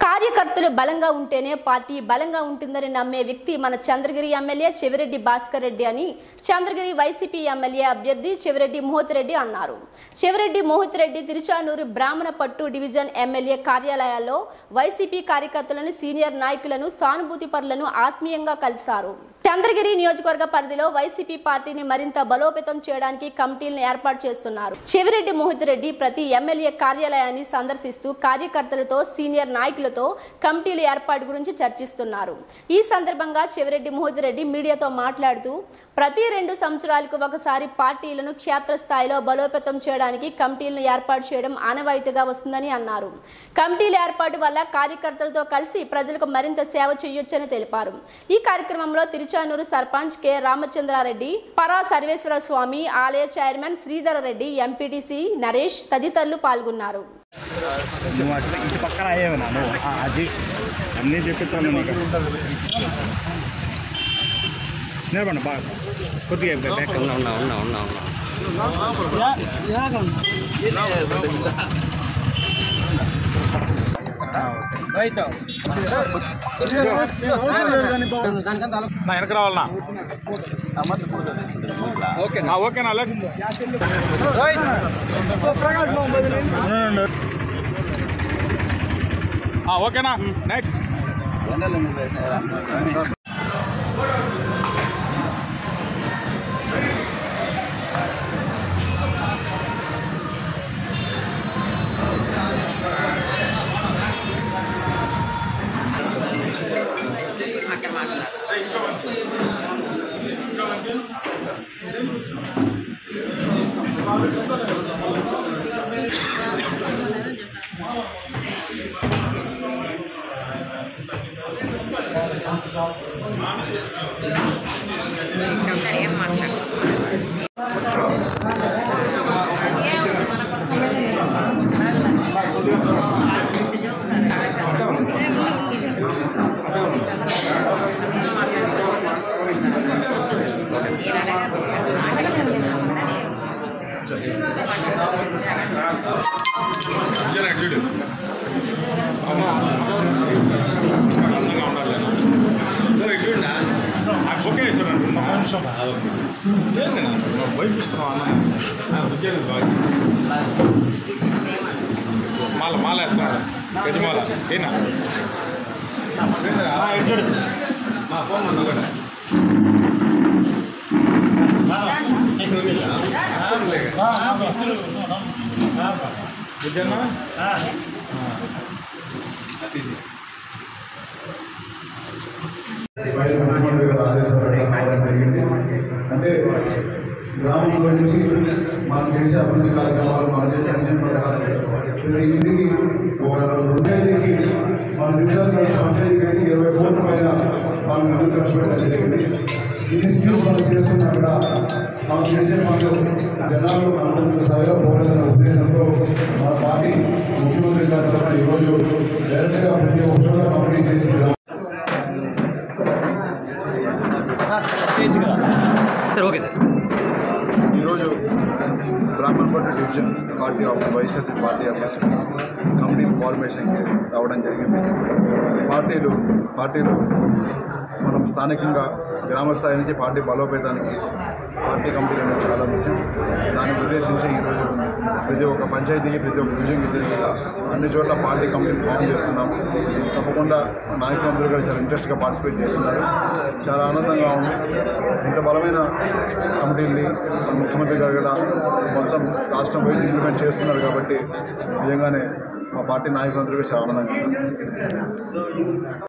కార్యకర్తలు బలంగా ఉంటేనే పార్టీ బలంగా ఉంటుందని నమ్మే వ్యక్తి మన చంద్రగిరి ఎమ్మెల్యే చెవిరెడ్డి భాస్కర్ రెడ్డి అని చంద్రగిరి వైసీపీ ఎమ్మెల్యే అభ్యర్థి చెవిరెడ్డి మోహిత్ రెడ్డి అన్నారు Chevireddy Mohit Reddy Tiruchanur Brahmanapattu division MLA కార్యాలయాల్లో వైసీపీ కార్యకర్తలను సీనియర్ నాయకులను సానుభూతి పరులను ఆత్మీయంగా కలిశారు చంద్రగిరి నియోజకవర్గ పరిధిలో వైసీపీ పార్టీని మరింత బలోపేతం చేయడానికి కమిటీలను ఏర్పాటు చేస్తున్నారు చెవిరెడ్డి మోహిత్ రెడ్డి ప్రతి ఎమ్మెల్యే కార్యాలయాన్ని సందర్శిస్తూ కార్యకర్తలతో సీనియర్ నాయకులతో కమిటీల ఏర్పాటు గురించి చర్చిస్తున్నారు ఈ సందర్భంగా చెవిరెడ్డి మోహిత్ రెడ్డి మీడియాతో మాట్లాడుతూ ప్రతి రెండు సంవత్సరాలకు ఒకసారి పార్టీలను క్షేత్రస్థాయిలో బలోపేతం చేయడానికి కమిటీలను ఏర్పాటు చేయడం ఆనవాయితీగా వస్తుందని అన్నారు కమిటీల ఏర్పాటు వల్ల కార్యకర్తలతో కలిసి ప్రజలకు మరింత సేవ చేయొచ్చని తెలిపారు ఈ కార్యక్రమంలో తిరుచానూరు సర్పంచ్ కె రామచంద్రారెడ్డి పరా సర్వేశ్వర స్వామి ఆలయ చైర్మన్ శ్రీధర్ రెడ్డి ఎంపీటీసీ నరేష్ తదితరులు పాల్గొన్నారు నువ్వు అట్లా ఇటు పక్కన అయ్యేవి నా నువ్వు ఆ, అది అన్నీ చెప్పించాలి నీకు నిలబడి బాగా కొద్దిగా బ్యాక్ ఉన్నా ఉన్నా ఉన్నా ఉన్నా ఉన్నా నా వెనక రావాలనా ఓకేనా ఓకేనా లేకుంటే ఓకేనా నెక్స్ట్ చూడు అందంగా ఉండాలి ఓకే సార్ అండి ఒక నిమిషం ఏంది వైపు ఇస్తున్నాం అన్న మాల మాల వేస్తున్నాడు గజమాల ఏనా చూడు మా ఫోన్ అన్న కూడా బుజ్జన్నా వైద్య ముఖ్యమంత్రి గారు ఆదేశాల ప్రకారం రావడం జరిగింది అంటే గ్రామంలో నుంచి మనం చేసే అభివృద్ధి కార్యక్రమాలు మనం చేసే సంక్షేమ పథకాలు ప్రతి ఇంటికి ఒక పంచాయతీకి మన దిశాలు పంచాయతీకి అయితే ఇరవై కోట్ల పైన మనం నిధులు ఖర్చు పెట్టడం జరిగింది ఇన్ని స్కీమ్స్ మనం చేస్తున్నా కూడా మనం చేసే పనులు జనాలు అనుకున్న స్థాయిలో పోలేదన్న ఉద్దేశంతో మన పార్టీ ముఖ్యమంత్రి గారి తరఫున ఈరోజు డైరెక్ట్గా ప్రతి ఒక్క చోట కమిటీ చేసి సార్ ఓకే సార్ ఈరోజు Brahmanapattu division party of YSRC party office company ఫార్మేషన్కి రావడం జరిగింది పార్టీలు పార్టీలు మనం స్థానికంగా గ్రామ స్థాయి నుంచి పార్టీ బలోపేతానికి పార్టీ కమిటీలు అనేది చాలా ముఖ్యం దాన్ని ఉద్దేశించి ఈరోజు ప్రతి ఒక్క పంచాయతీకి ప్రతి ఒక్క డివిజన్కి తిరిగి అన్ని చోట్ల పార్టీ కమిటీని ఫామ్ చేస్తున్నాం తప్పకుండా నాయకులందరూ కూడా చాలా ఇంట్రెస్ట్గా పార్టిసిపేట్ చేస్తున్నారు చాలా ఆనందంగా ఉంది ఇంత బలమైన కమిటీల్ని మన ముఖ్యమంత్రి గారు కూడా మొత్తం రాష్ట్రం వైజ్ ఇంప్లిమెంట్ చేస్తున్నారు కాబట్టి నిజంగానే మా పార్టీ నాయకులందరూ కూడా చాలా ఆనందంగా ఉన్నారు